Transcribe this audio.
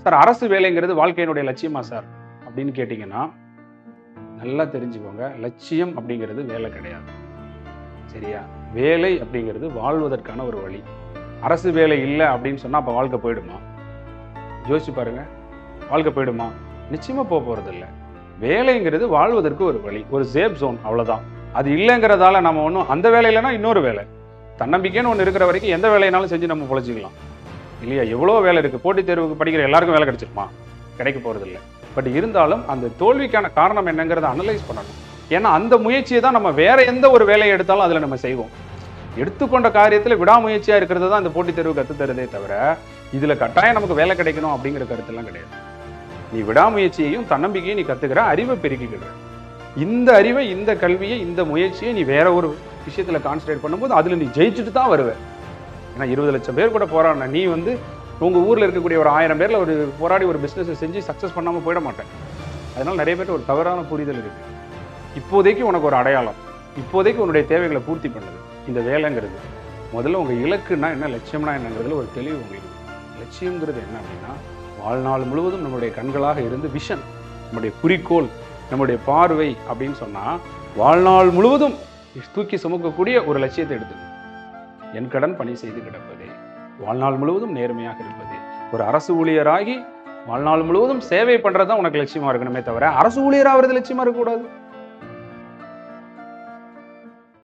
Sir அரசு வேலைங்கிறது வாழ்க்கையினுடைய லட்சியமா சார் அப்படின்னு கேட்டிங்கன்னா நல்லா தெரிஞ்சுக்கோங்க லட்சியம் அப்படிங்கிறது வேலை கிடையாது சரியா வேலை அப்படிங்கிறது வாழ்வதற்கான ஒரு வழி அரசு வேலை இல்லை அப்படின்னு சொன்னா அப்ப வாழ்க்கை போயிடுமா யோசிச்சு பாருங்க வாழ்க்கை போயிடுமா நிச்சயமா போக போறது இல்ல வேலைங்கிறது வாழ்வதற்கு ஒரு வழி ஒரு சேஃப் ஜோன் அவ்வளவுதான் அது இல்லைங்கிறதால நம்ம ஒன்றும் அந்த வேலை இல்லைன்னா இன்னொரு வேலை தன்னம்பிக்கைன்னு ஒன்று இருக்கிற வரைக்கும் எந்த வேலைனாலும் செஞ்சு நம்ம பொழைச்சிக்கலாம் இல்லையா எவ்வளோ வேலை இருக்கு போட்டித் தேர்வுக்கு படிக்கிற எல்லாருக்கும் வேலை கிடைச்சிருமா கிடைக்க போறது இல்லை பட் இருந்தாலும் அந்த தோல்விக்கான காரணம் என்னங்கிறத அனலைஸ் பண்ணணும் ஏன்னா அந்த முயற்சியை தான் நம்ம வேற எந்த ஒரு வேலையை எடுத்தாலும் அதில் நம்ம செய்வோம் எடுத்துக்கொண்ட காரியத்தில் விடாமுயற்சியா இருக்கிறது தான் இந்த போட்டித் தேர்வு கற்றுத் தருதே தவிர இதுல கட்டாயம் நமக்கு வேலை கிடைக்கணும் அப்படிங்கிற கருத்தெல்லாம் கிடையாது நீ விடாமுயற்சியையும் தன்னம்பிக்கையும் நீ கத்துக்கிற அறிவை பெருக்கிக்கிற இந்த அறிவை இந்த கல்வியை இந்த முயற்சியை நீ வேற ஒரு விஷயத்துல கான்சன்ட்ரேட் பண்ணும்போது அதுல நீ ஜெயிச்சுட்டு தான் வருவ ஏன்னா இருபது லட்சம் பேர் கூட போராடின நீ வந்து உங்க ஊர்ல இருக்கக்கூடிய ஒரு ஆயிரம் பேர்ல ஒரு போராடி ஒரு பிசினஸ் செஞ்சு சக்சஸ் பண்ணாம போயிட மாட்டேன் அதனால நிறைய பேர்ட்ட ஒரு தவறான புரிதல் இருக்கு இப்போதைக்கு உனக்கு ஒரு அடையாளம் இப்போதைக்கு உன்னுடைய தேவைகளை பூர்த்தி பண்ணுது இந்த வேலைங்கிறது முதல்ல உங்க இலக்குன்னா என்ன லட்சியம்னா என்னங்கிறதுல ஒரு தெளிவு உங்களுக்கு இருக்கு. லட்சியங்கிறது என்ன அப்படின்னா வாழ்நாள் முழுவதும் நம்முடைய கண்களாக இருந்து விஷன் நம்முடைய குறிக்கோள் நம்முடைய பார்வை அப்படின்னு சொன்னா வாழ்நாள் முழுவதும் தூக்கி சுமக்கக்கூடிய ஒரு லட்சியத்தை எடுத்துக்கணும் என் கடன் பணி செய்து கிடப்பதே வாழ்நாள் முழுவதும் நேர்மையாக இருப்பது ஒரு அரசு ஊழியராகி வாழ்நாள் முழுவதும் சேவை பண்றது தான் உனக்கு லட்சியமா இருக்கணுமே தவிர அரசு ஊழியராகிறது லட்சியமா இருக்கக்கூடாது